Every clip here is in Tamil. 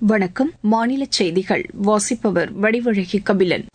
வணக்கம் மாநில செய்திகள் வாசிப்பவர் வடிவழகி கபிலன்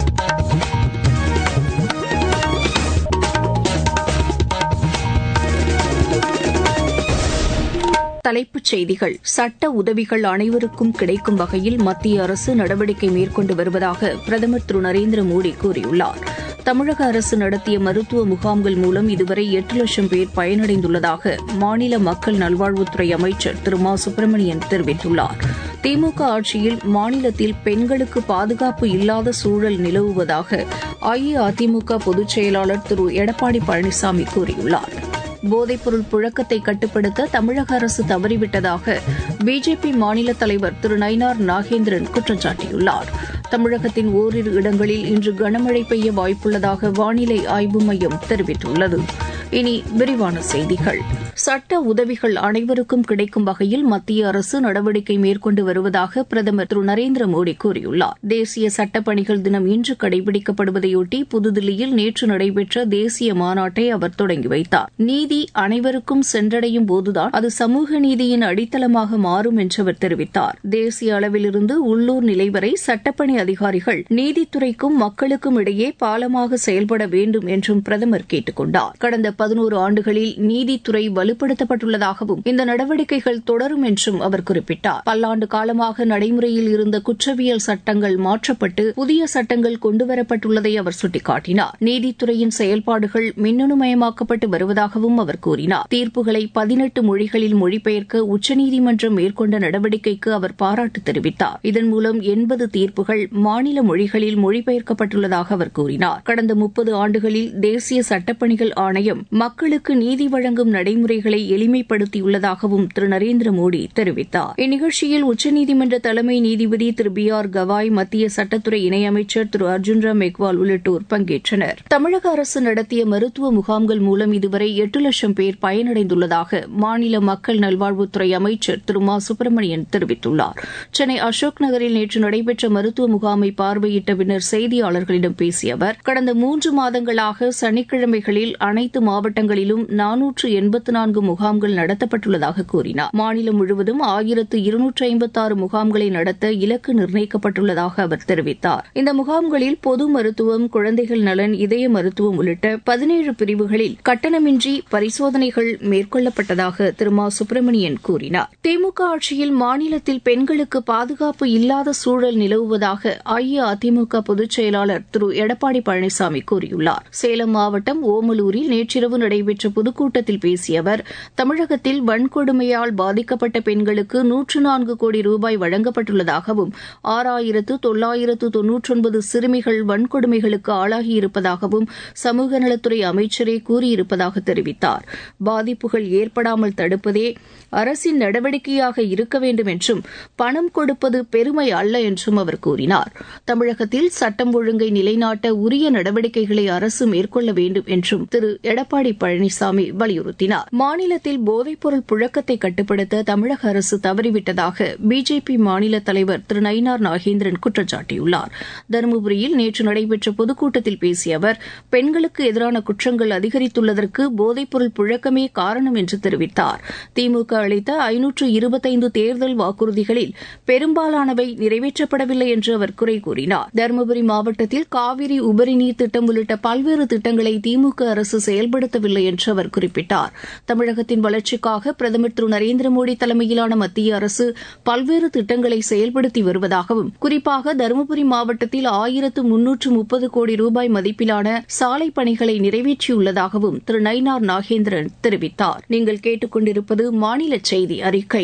தலைப்புச் செய்திகள் சட்ட உதவிகள் அனைவருக்கும் கிடைக்கும் வகையில் மத்திய அரசு நடவடிக்கை மேற்கொண்டு வருவதாக பிரதமர் திரு நரேந்திர மோடி கூறியுள்ளார் தமிழக அரசு நடத்திய மருத்துவ முகாம்கள் மூலம் இதுவரை எட்டு லட்சம் பேர் பயனடைந்துள்ளதாக மாநில மக்கள் நல்வாழ்வுத்துறை அமைச்சர் திரு மா சுப்பிரமணியன் தெரிவித்துள்ளார் திமுக ஆட்சியில் மாநிலத்தில் பெண்களுக்கு பாதுகாப்பு இல்லாத சூழல் நிலவுவதாக அஇஅதிமுக பொதுச் செயலாளர் திரு எடப்பாடி பழனிசாமி கூறியுள்ளார் போதைப்பொருள் புழக்கத்தை கட்டுப்படுத்த தமிழக அரசு தவறிவிட்டதாக பிஜேபி மாநில தலைவர் திரு நயினார் நாகேந்திரன் குற்றம் சாட்டியுள்ளார் தமிழகத்தின் ஓரிரு இடங்களில் இன்று கனமழை பெய்ய வாய்ப்புள்ளதாக வானிலை ஆய்வு மையம் தெரிவித்துள்ளது இனி விரிவான செய்திகள் சட்ட உதவிகள் அனைவருக்கும் கிடைக்கும் வகையில் மத்திய அரசு நடவடிக்கை மேற்கொண்டு வருவதாக பிரதமர் திரு நரேந்திர மோடி கூறியுள்ளார் தேசிய சட்டப்பணிகள் தினம் இன்று கடைபிடிக்கப்படுவதையொட்டி புதுதில்லியில் நேற்று நடைபெற்ற தேசிய மாநாட்டை அவர் தொடங்கி வைத்தார் நீதி அனைவருக்கும் சென்றடையும் போதுதான் அது சமூக நீதியின் அடித்தளமாக மாறும் என்று அவர் தெரிவித்தார் தேசிய அளவிலிருந்து உள்ளூர் நிலை வரை சட்டப்பணி அதிகாரிகள் நீதித்துறைக்கும் மக்களுக்கும் இடையே பாலமாக செயல்பட வேண்டும் என்றும் பிரதமர் கேட்டுக் கொண்டார் கடந்த பதினோரு ஆண்டுகளில் நீதித்துறை வலுப்படுத்தப்பட்டுள்ளதாகவும் இந்த நடவடிக்கைகள் தொடரும் என்றும் அவர் குறிப்பிட்டார் பல்லாண்டு காலமாக நடைமுறையில் இருந்த குற்றவியல் சட்டங்கள் மாற்றப்பட்டு புதிய சட்டங்கள் கொண்டுவரப்பட்டுள்ளதை அவர் சுட்டிக்காட்டினார் நீதித்துறையின் செயல்பாடுகள் மின்னணுமயமாக்கப்பட்டு வருவதாகவும் அவர் கூறினார் தீர்ப்புகளை பதினெட்டு மொழிகளில் மொழிபெயர்க்க உச்சநீதிமன்றம் மேற்கொண்ட நடவடிக்கைக்கு அவர் பாராட்டு தெரிவித்தார் இதன் மூலம் எண்பது தீர்ப்புகள் மாநில மொழிகளில் மொழிபெயர்க்கப்பட்டுள்ளதாக அவர் கூறினார் கடந்த முப்பது ஆண்டுகளில் தேசிய சட்டப்பணிகள் ஆணையம் மக்களுக்கு நீதி வழங்கும் நடைமுறைகளை எளிமைப்படுத்தியுள்ளதாகவும் திரு நரேந்திர மோடி தெரிவித்தார் இந்நிகழ்ச்சியில் உச்சநீதிமன்ற தலைமை நீதிபதி திரு பி ஆர் கவாய் மத்திய சட்டத்துறை இணையமைச்சர் திரு அர்ஜுன் ராம் மெக்வால் உள்ளிட்டோர் பங்கேற்றனர் தமிழக அரசு நடத்திய மருத்துவ முகாம்கள் மூலம் இதுவரை எட்டு லட்சம் பேர் பயனடைந்துள்ளதாக மாநில மக்கள் நல்வாழ்வுத்துறை அமைச்சர் திரு மா சுப்பிரமணியன் தெரிவித்துள்ளார் சென்னை அசோக் நகரில் நேற்று நடைபெற்ற மருத்துவ முகாமை பார்வையிட்ட பின்னர் செய்தியாளர்களிடம் பேசிய அவர் கடந்த மூன்று மாதங்களாக சனிக்கிழமைகளில் அனைத்து மாவட்டங்களிலும் நானூற்று எண்பத்து நான்கு முகாம்கள் நடத்தப்பட்டுள்ளதாக கூறினார் மாநிலம் முழுவதும் ஆயிரத்து இருநூற்று ஐம்பத்தாறு முகாம்களை நடத்த இலக்கு நிர்ணயிக்கப்பட்டுள்ளதாக அவர் தெரிவித்தார் இந்த முகாம்களில் பொது மருத்துவம் குழந்தைகள் நலன் இதய மருத்துவம் உள்ளிட்ட பதினேழு பிரிவுகளில் கட்டணமின்றி பரிசோதனைகள் மேற்கொள்ளப்பட்டதாக திரு மா சுப்பிரமணியன் கூறினார் திமுக ஆட்சியில் மாநிலத்தில் பெண்களுக்கு பாதுகாப்பு இல்லாத சூழல் நிலவுவதாக அஇஅதிமுக பொதுச் செயலாளர் திரு எடப்பாடி பழனிசாமி கூறியுள்ளார் சேலம் மாவட்டம் ஓமலூரில் நேற்றிரவு நடைபெற்ற பொதுக்கூட்டத்தில் பேசிய அவர் தமிழகத்தில் வன்கொடுமையால் பாதிக்கப்பட்ட பெண்களுக்கு நூற்று நான்கு கோடி ரூபாய் வழங்கப்பட்டுள்ளதாகவும் ஆறாயிரத்து தொள்ளாயிரத்து தொன்னூற்றொன்பது சிறுமிகள் வன்கொடுமைகளுக்கு ஆளாகியிருப்பதாகவும் சமூக நலத்துறை அமைச்சரே கூறியிருப்பதாக தெரிவித்தார் பாதிப்புகள் ஏற்படாமல் தடுப்பதே அரசின் நடவடிக்கையாக இருக்க வேண்டும் என்றும் பணம் கொடுப்பது பெருமை அல்ல என்றும் அவர் கூறினார் தமிழகத்தில் சட்டம் ஒழுங்கை நிலைநாட்ட உரிய நடவடிக்கைகளை அரசு மேற்கொள்ள வேண்டும் என்றும் திரு எடப்பாடி பழனிசாமி வலியுறுத்தினார் மாநிலத்தில் போதைப்பொருள் புழக்கத்தை கட்டுப்படுத்த தமிழக அரசு தவறிவிட்டதாக பிஜேபி மாநில தலைவர் திரு நயினார் நாகேந்திரன் குற்றம் சாட்டியுள்ளார் தருமபுரியில் நேற்று நடைபெற்ற பொதுக்கூட்டத்தில் பேசிய அவர் பெண்களுக்கு எதிரான குற்றங்கள் அதிகரித்துள்ளதற்கு போதைப்பொருள் புழக்கமே காரணம் என்று தெரிவித்தார் திமுக அளித்த ஐநூற்று இருபத்தைந்து தேர்தல் வாக்குறுதிகளில் பெரும்பாலானவை நிறைவேற்றப்படவில்லை என்று அவர் குறை கூறினார் தருமபுரி மாவட்டத்தில் காவிரி உபரி நீர் திட்டம் உள்ளிட்ட பல்வேறு திட்டங்களை திமுக அரசு செயல்படுத்தவில்லை என்று அவர் குறிப்பிட்டார் தமிழகத்தின் வளர்ச்சிக்காக பிரதமர் திரு நரேந்திர மோடி தலைமையிலான மத்திய அரசு பல்வேறு திட்டங்களை செயல்படுத்தி வருவதாகவும் குறிப்பாக தருமபுரி மாவட்டத்தில் ஆயிரத்து முன்னூற்று முப்பது கோடி ரூபாய் மதிப்பிலான சாலை பணிகளை நிறைவேற்றியுள்ளதாகவும் திரு நயினார் நாகேந்திரன் தெரிவித்தார் நீங்கள் கேட்டுக்கொண்டிருப்பது மாநில செய்தி அறிக்கை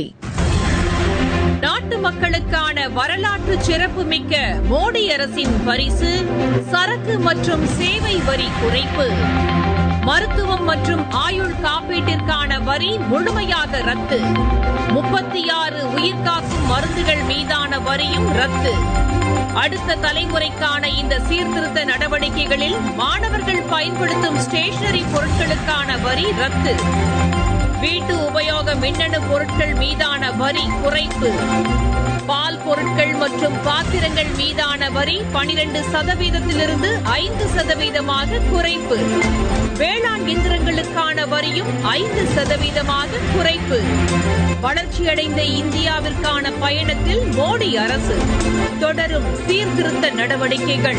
நாட்டு மக்களுக்கான வரலாற்று சிறப்புமிக்க மோடி அரசின் பரிசு சரக்கு மற்றும் சேவை வரி குறைப்பு மருத்துவம் மற்றும் ஆயுள் காப்பீட்டிற்கான வரி முழுமையாக ரத்து முப்பத்தி ஆறு உயிர்காக்கும் மருந்துகள் மீதான வரியும் ரத்து அடுத்த தலைமுறைக்கான இந்த சீர்திருத்த நடவடிக்கைகளில் மாணவர்கள் பயன்படுத்தும் ஸ்டேஷனரி பொருட்களுக்கான வரி ரத்து வீட்டு உபயோக மின்னணு பொருட்கள் மீதான வரி குறைப்பு பால் பொருட்கள் மற்றும் பாத்திரங்கள் மீதான வரி பனிரெண்டு சதவீதத்திலிருந்து ஐந்து சதவீதமாக குறைப்பு வேளாண் இயந்திரங்களுக்கான வரியும் ஐந்து சதவீதமாக குறைப்பு வளர்ச்சியடைந்த இந்தியாவிற்கான பயணத்தில் மோடி அரசு தொடரும் சீர்திருத்த நடவடிக்கைகள்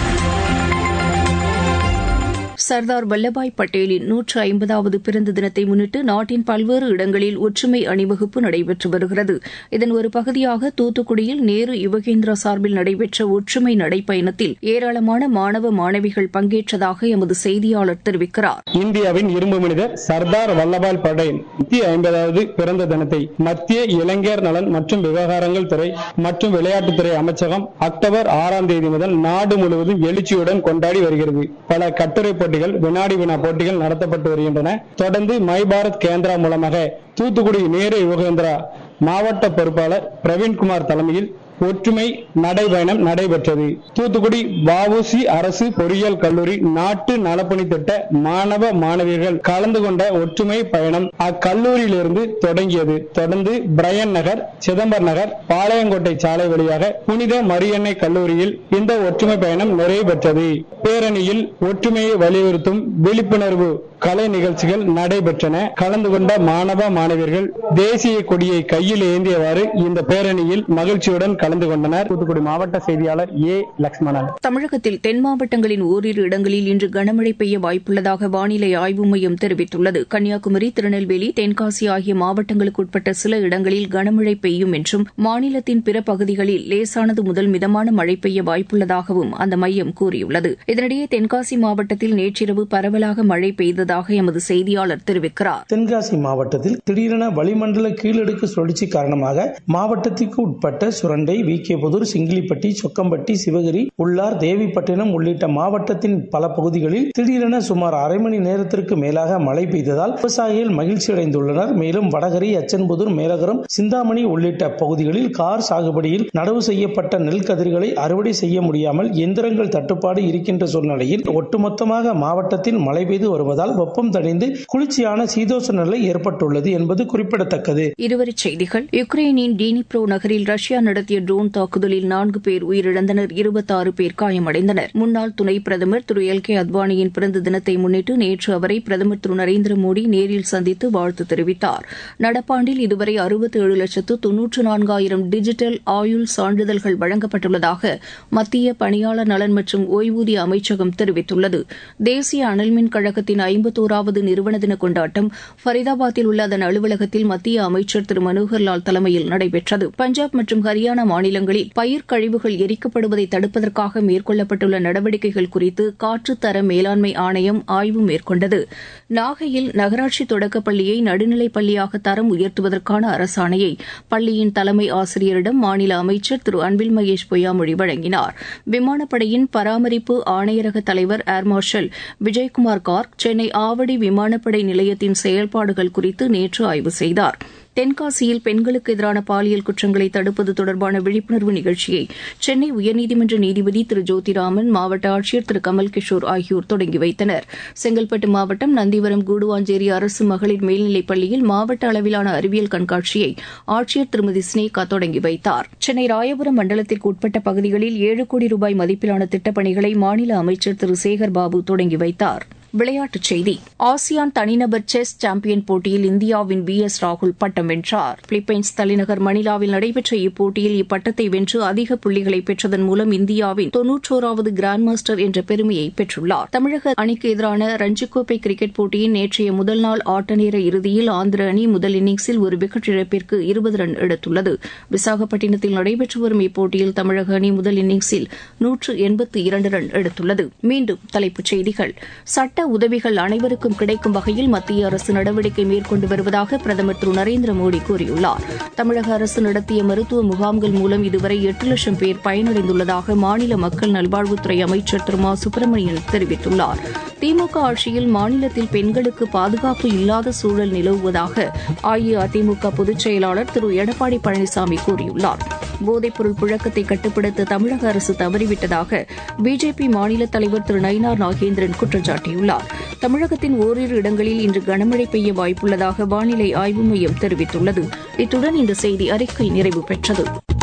சர்தார் வல்லபாய் பட்டேலின் நூற்று ஐம்பதாவது பிறந்த தினத்தை முன்னிட்டு நாட்டின் பல்வேறு இடங்களில் ஒற்றுமை அணிவகுப்பு நடைபெற்று வருகிறது இதன் ஒரு பகுதியாக தூத்துக்குடியில் நேரு யுவகேந்திரா சார்பில் நடைபெற்ற ஒற்றுமை நடைப்பயணத்தில் ஏராளமான மாணவ மாணவிகள் பங்கேற்றதாக எமது செய்தியாளர் தெரிவிக்கிறார் இந்தியாவின் இரும்பு மனிதர் சர்தார் வல்லபாய் பட்டேல் நூத்தி ஐம்பதாவது பிறந்த தினத்தை மத்திய இளைஞர் நலன் மற்றும் விவகாரங்கள் துறை மற்றும் விளையாட்டுத்துறை அமைச்சகம் அக்டோபர் ஆறாம் தேதி முதல் நாடு முழுவதும் எழுச்சியுடன் கொண்டாடி வருகிறது பல கட்டுரை போட்டிகள் வினாடி வினா போட்டிகள் நடத்தப்பட்டு வருகின்றன தொடர்ந்து மை பாரத் கேந்திரா மூலமாக தூத்துக்குடி நேரு யுவகேந்திரா மாவட்ட பொறுப்பாளர் பிரவீன்குமார் தலைமையில் ஒற்றுமை நடைபயணம் நடைபெற்றது தூத்துக்குடி வஉசி அரசு பொறியியல் கல்லூரி நாட்டு நலப்பணி திட்ட மாணவ மாணவியர்கள் கலந்து கொண்ட ஒற்றுமை பயணம் அக்கல்லூரியிலிருந்து தொடங்கியது தொடர்ந்து பிரையன் நகர் சிதம்பர் நகர் பாளையங்கோட்டை சாலை வழியாக புனித மரியன்னை கல்லூரியில் இந்த ஒற்றுமை பயணம் நிறைவு பெற்றது பேரணியில் ஒற்றுமையை வலியுறுத்தும் விழிப்புணர்வு கலை நிகழ்ச்சிகள் நடைபெற்றன கலந்து கொண்ட மாணவ மாணவியர்கள் தேசிய கொடியை கையில் ஏந்தியவாறு இந்த பேரணியில் மகிழ்ச்சியுடன் கலந்து கொண்டனர் தூத்துக்குடி மாவட்ட செய்தியாளர் ஏ லட்சுமணன் தமிழகத்தில் தென் மாவட்டங்களின் ஓரிரு இடங்களில் இன்று கனமழை பெய்ய வாய்ப்புள்ளதாக வானிலை ஆய்வு மையம் தெரிவித்துள்ளது கன்னியாகுமரி திருநெல்வேலி தென்காசி ஆகிய மாவட்டங்களுக்கு உட்பட்ட சில இடங்களில் கனமழை பெய்யும் என்றும் மாநிலத்தின் பிற பகுதிகளில் லேசானது முதல் மிதமான மழை பெய்ய வாய்ப்புள்ளதாகவும் அந்த மையம் கூறியுள்ளது இதனிடையே தென்காசி மாவட்டத்தில் நேற்றிரவு பரவலாக மழை பெய்ததாக எமது செய்தியாளர் தெரிவிக்கிறார் தென்காசி மாவட்டத்தில் திடீரென வளிமண்டல கீழடுக்கு சுழற்சி காரணமாக மாவட்டத்திற்கு உட்பட்ட சுரண்டை வி கே புதூர் சிங்கிலிப்பட்டி சொக்கம்பட்டி சிவகிரி உள்ளார் தேவிப்பட்டினம் உள்ளிட்ட மாவட்டத்தின் பல பகுதிகளில் திடீரென சுமார் அரை மணி நேரத்திற்கு மேலாக மழை பெய்ததால் விவசாயிகள் மகிழ்ச்சி அடைந்துள்ளனர் மேலும் வடகரி அச்சன்புதூர் மேலகரம் சிந்தாமணி உள்ளிட்ட பகுதிகளில் கார் சாகுபடியில் நடவு செய்யப்பட்ட நெல் கதிர்களை அறுவடை செய்ய முடியாமல் எந்திரங்கள் தட்டுப்பாடு இருக்கின்ற சூழ்நிலையில் ஒட்டுமொத்தமாக மாவட்டத்தில் மழை பெய்து வருவதால் வெப்பம் தணிந்து குளிர்ச்சியான சீதோஷ நிலை ஏற்பட்டுள்ளது என்பது குறிப்பிடத்தக்கது இருவரிச் செய்திகள் யுக்ரைனின் டீனிப்ரோ நகரில் ரஷ்யா நடத்திய ட்ரோன் தாக்குதலில் நான்கு பேர் உயிரிழந்தனர் இருபத்தாறு பேர் காயமடைந்தனர் முன்னாள் துணை பிரதமர் திரு எல் கே அத்வானியின் பிறந்த தினத்தை முன்னிட்டு நேற்று அவரை பிரதமர் திரு நரேந்திர மோடி நேரில் சந்தித்து வாழ்த்து தெரிவித்தார் நடப்பாண்டில் இதுவரை அறுபத்தி ஏழு லட்சத்து தொன்னூற்று நான்காயிரம் டிஜிட்டல் ஆயுள் சான்றிதழ்கள் வழங்கப்பட்டுள்ளதாக மத்திய பணியாளர் நலன் மற்றும் ஓய்வூதிய அமைச்சகம் தெரிவித்துள்ளது தேசிய அனல்மின் கழகத்தின் ஐம்பத்தோராவது நிறுவன தின கொண்டாட்டம் ஃபரிதாபாத்தில் உள்ள அதன் அலுவலகத்தில் மத்திய அமைச்சர் திரு மனோகர்லால் தலைமையில் நடைபெற்றது பஞ்சாப் மற்றும் ஹரியானா மாநிலங்களில் பயிர் கழிவுகள் எரிக்கப்படுவதை தடுப்பதற்காக மேற்கொள்ளப்பட்டுள்ள நடவடிக்கைகள் குறித்து காற்றுத்தர மேலாண்மை ஆணையம் ஆய்வு மேற்கொண்டது நாகையில் நகராட்சி தொடக்கப் பள்ளியை நடுநிலைப் பள்ளியாக தரம் உயர்த்துவதற்கான அரசாணையை பள்ளியின் தலைமை ஆசிரியரிடம் மாநில அமைச்சர் திரு அன்பில் மகேஷ் பொய்யாமொழி வழங்கினார் விமானப்படையின் பராமரிப்பு ஆணையரக தலைவர் ஏர் மார்ஷல் விஜய்குமார் கார்க் சென்னை ஆவடி விமானப்படை நிலையத்தின் செயல்பாடுகள் குறித்து நேற்று ஆய்வு செய்தார் தென்காசியில் பெண்களுக்கு எதிரான பாலியல் குற்றங்களை தடுப்பது தொடர்பான விழிப்புணர்வு நிகழ்ச்சியை சென்னை உயர்நீதிமன்ற நீதிபதி திரு ஜோதிராமன் மாவட்ட ஆட்சியர் திரு கமல் கிஷோர் ஆகியோர் தொடங்கி வைத்தனர் செங்கல்பட்டு மாவட்டம் நந்திவரம் கூடுவாஞ்சேரி அரசு மகளிர் மேல்நிலைப் பள்ளியில் மாவட்ட அளவிலான அறிவியல் கண்காட்சியை ஆட்சியர் திருமதி ஸ்னேகா தொடங்கி வைத்தார் சென்னை ராயபுரம் மண்டலத்திற்கு உட்பட்ட பகுதிகளில் ஏழு கோடி ரூபாய் மதிப்பிலான திட்டப்பணிகளை மாநில அமைச்சர் திரு சேகர் பாபு தொடங்கி வைத்தார் விளையாட்டுச் செய்தி ஆசியான் தனிநபர் செஸ் சாம்பியன் போட்டியில் இந்தியாவின் பி எஸ் ராகுல் பட்டம் வென்றார் பிலிப்பைன்ஸ் தலைநகர் மணிலாவில் நடைபெற்ற இப்போட்டியில் இப்பட்டத்தை வென்று அதிக புள்ளிகளை பெற்றதன் மூலம் இந்தியாவின் தொன்னூற்றோராவது கிராண்ட் மாஸ்டர் என்ற பெருமையை பெற்றுள்ளார் தமிழக அணிக்கு எதிரான ரஞ்சிக்கோப்பை கிரிக்கெட் போட்டியின் நேற்றைய முதல் நாள் ஆட்ட நேர இறுதியில் ஆந்திர அணி முதல் இன்னிங்ஸில் ஒரு விக்கெட் இழப்பிற்கு இருபது ரன் எடுத்துள்ளது விசாகப்பட்டினத்தில் நடைபெற்று வரும் இப்போட்டியில் தமிழக அணி முதல் இன்னிங்ஸில் நூற்று எண்பத்து இரண்டு ரன் எடுத்துள்ளது மீண்டும் தலைப்புச் செய்திகள் சட்ட உதவிகள் அனைவருக்கும் கிடைக்கும் வகையில் மத்திய அரசு நடவடிக்கை மேற்கொண்டு வருவதாக பிரதமர் திரு நரேந்திர மோடி கூறியுள்ளார் தமிழக அரசு நடத்திய மருத்துவ முகாம்கள் மூலம் இதுவரை எட்டு லட்சம் பேர் பயனடைந்துள்ளதாக மாநில மக்கள் நல்வாழ்வுத்துறை அமைச்சர் திரு மா சுப்பிரமணியன் தெரிவித்துள்ளார் திமுக ஆட்சியில் மாநிலத்தில் பெண்களுக்கு பாதுகாப்பு இல்லாத சூழல் நிலவுவதாக அஇஅதிமுக பொதுச் செயலாளர் திரு எடப்பாடி பழனிசாமி கூறியுள்ளார் போதைப்பொருள் புழக்கத்தை கட்டுப்படுத்த தமிழக அரசு தவறிவிட்டதாக பிஜேபி மாநில தலைவர் திரு நயினார் நாகேந்திரன் குற்றம் சாட்டியுள்ளார் தமிழகத்தின் ஓரிரு இடங்களில் இன்று கனமழை பெய்ய வாய்ப்புள்ளதாக வானிலை ஆய்வு மையம் தெரிவித்துள்ளது இத்துடன் இந்த செய்தி அறிக்கை நிறைவு பெற்றது